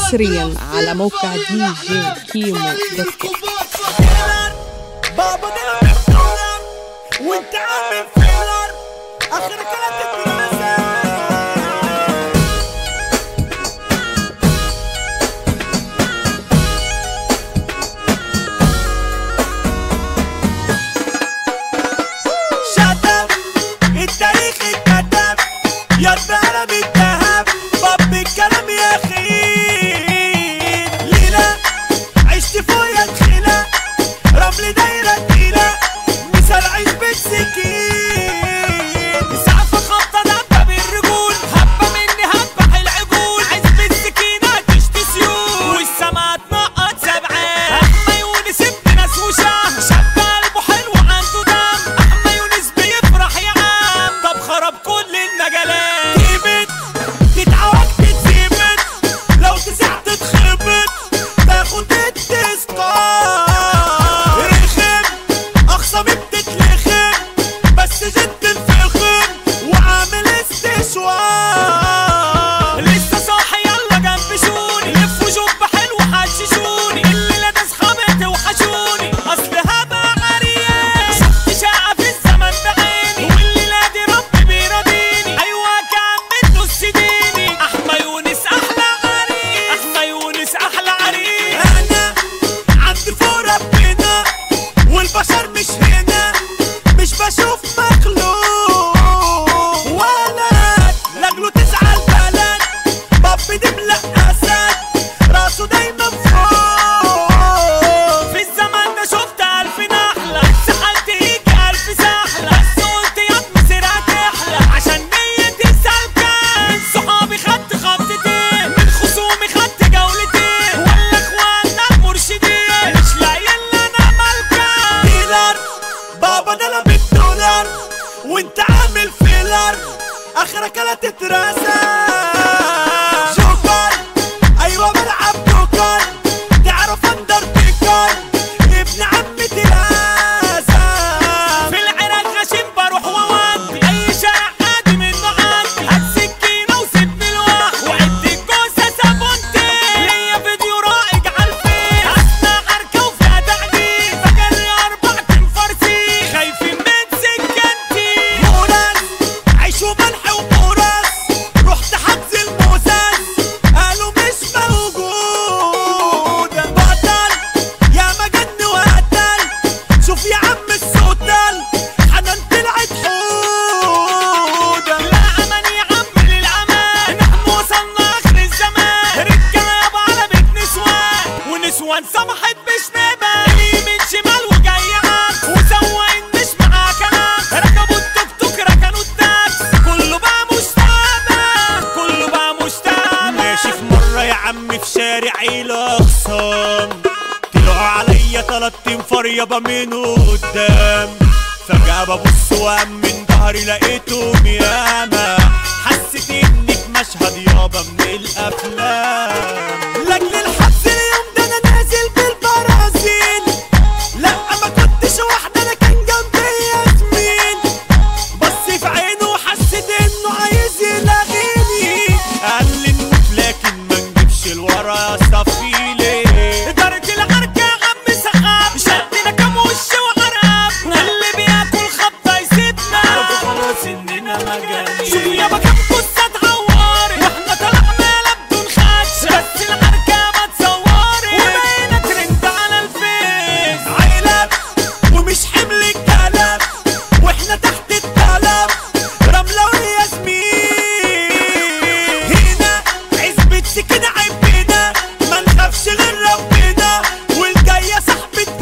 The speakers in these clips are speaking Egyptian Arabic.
حصريا على موقع دي جي كيمو دوت كوم بابا ده انا محترم وانت عامل فيلر اخرك انا تتناسى شتم التاريخ اتكتب يا الدهب الذهب باب الكلام يا خير ليلة عشت فوق تخيلة رمل دايرة تقيلة مثال عزبة سكين سقف خبطة دبة بالرجول هبة مني هبة العجول عزبة سكينة تشتي سيول والسما تنقط سبعات أحمى يونس ابن ناس وشام شاب قلبه حلو عنده دم أحمى يونس بيفرح يا عم طب خرب كل المجالات تيبت تتعوج تتثبت لو تسعت تتخبط تاخد التذكار رخم اخصم بتتلخم بس جد الفخم وعامل استشوار لسه صاحي يلا جنب شوني لف وجب حلو حششوني الليله ده اصحابي وحشوني اصل هبقى عريان شفت شقه في الزمن بعيني والليله دي ربي بيراضيني ايوه كان منه السديني احمى يونس احلى عريس احمى يونس احلى عريس انا عندي فوق ربنا والبشر مش هنا مش بشوف مخلوق ولد لاجله تزعل بلد باب دبلة اسد راسه دايما فوق في الزمن ده شفت الف نحلة اتسحلت هيك الف سحلة بس قلت يا ابني سيرها تحلى عشان نيتي سالكة من صحابي خدت خبطتين من خصومي خدت جولتين ولا اخواننا المرشدين مش لاقي الا انا مالكة ديلر بابا ده انا بالدولار وانت عامل فيلر اخرك لا تتراسى جوكر ايوه بلعب جوكر تعرف اندر بيكر ابن عمتي لازم في العراق غشيم بروح وودي اي شارع عادي منه عندي هات سكينه وسيبني لوحدي وعد الجوزه سابونتي ليا فيديو رائج عالفيس اثناء عركه وفيها تعديل فجري اربع تنفرسي خايفين من سكنتي مورس عيش وملح ومورس رحت حجز الموزز قالوا مش موجود بطل يا مجن وقتل شوف يا عم السودان حنان طلعت حود لا امان يا عم للامان نحن وصلنا اخر الزمان رجاله يابا على بيت نسوان ونسوان سمحت بشنبه يمين شمال وجاي عكس وسواقين مش معاه كلام ركبوا التوك توك ركنوا التاكس كله بقى مشتبه كله بقى مشتبه ماشي في مره يا عم في شارعي الاخصام طلعوا عليا تلات انفار يابا من قدام فجأة ببص وقام من ظهري لقيتهم ياما حسيت اني في مشهد يابا من الافلام لاجل الحبس اليوم ده انا نازل بالبرازيل لا ما كنتش واحدة انا كان جنبي ياسمين بص في عينه وحسيت انه عايز يلاغيني قال لي نموت لكن ما نجيبش الورا صفيلي إدارة العركة يا عم سحاب شدنا كام وش وعراب اللي بياكل خبطة يسيبنا خلاص اننا مجانين شوف يابا كام قصة اتعورت واحنا طلعنا لا بدون خدش بس العركة ما تصورت وبقينا ترند على الفيس عيلة ومش حمل الكلام واحنا تحت الطلب رملة وياسمين هنا عزبة سكينة عبنا ما نخافش غير ربنا والجاية صاحبة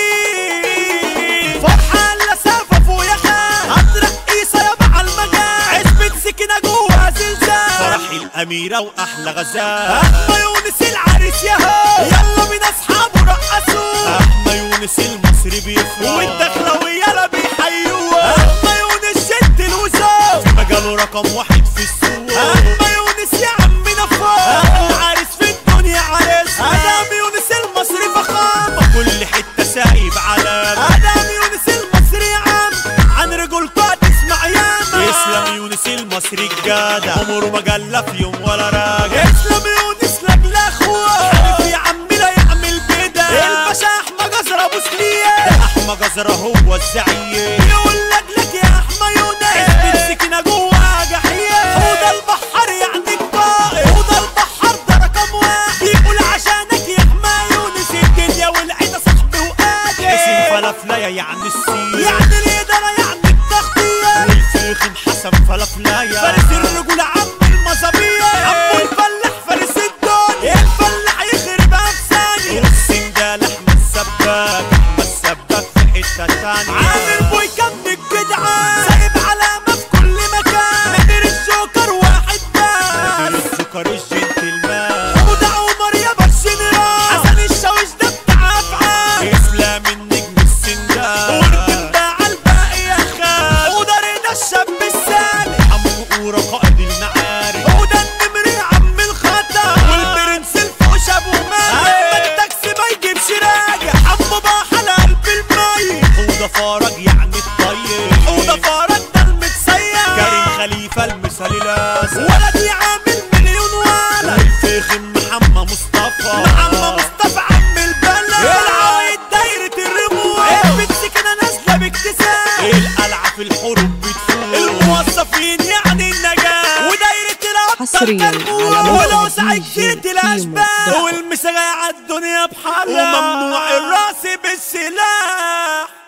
ايد فرحة لا سقف ويا خان هترق قيسة يابا على المجال عزبة سكينة جوا زلزال فرحي الأميرة وأحلى غزال أحمى يونس العريس يا هو يلا بينا أصحابه رقصوا أحمى يونس المصري بيفرح والدخلة ويلا بيحيوها أحمى يونس شد الوزار في مجاله رقم واحد في السوق أحمى يونس يا عم نفار أحلى عريس في الدنيا عريس أدم يونس المصري فخامة كل حتة سايب علامة أدم يونس المصري يا عم عن رجولته هتسمع ياما اسلام يونس المصري الجدع عمره ما جلى في يوم ولا راجع اسلام يونس لاجل اخوه الزعيم يقول لك لك يا احمى يونس السكينه جواها جحيم حوض البحر يعني الطائر حوض البحر ده رقم واحد بيقول عشانك يا احمى يونس الدنيا والعيده صاحبي وقادر اسم فلافلايه يعني السين يعني الاداره يعني التغطيه والفيخم حسن فلافلايه فارس الرجوله عم المظابيه عمو الفلاح فارس الدنيا الفلاح يخربها في ثانيه والسنجال احمد السباك احمد السباك في حته تانيه عامل بوي كم الجدعان سايب علامه في كل مكان نادر الجوكر واحد بس نادر السكر الجنتلمان حمود عمر يا برشلونه حسن الشاويش ده بتاع افعال اسلام النجم السنجال ورد على الباقي يا خال ودارنا الشاب السالم عمو قورة قائد المعارك وده النمر عم الخطا والبرنس الفوش ابو مالك اما التاكسي ما يجيبش راجع عمو بقى على قلب المي وده فرج يعني الطيب وده فرج ده المتسيح كريم خليفه المثالي لازم ولدي عامل مليون ولد الفخم محمد مصطفى محمد مصطفى عم البلد العوايد دايرة الرموز البتسكنة نازلة باكتساب القلعة في الحروب بتفوق الموظفين يعني النجاة ودايرة الأبطال حصرياً كالموت. على موقع ولو دي سعيد جي جيت كيمو الأشباه دوت كوم. والمساجة على الدنيا بحالها وممنوع الراس بالسلاح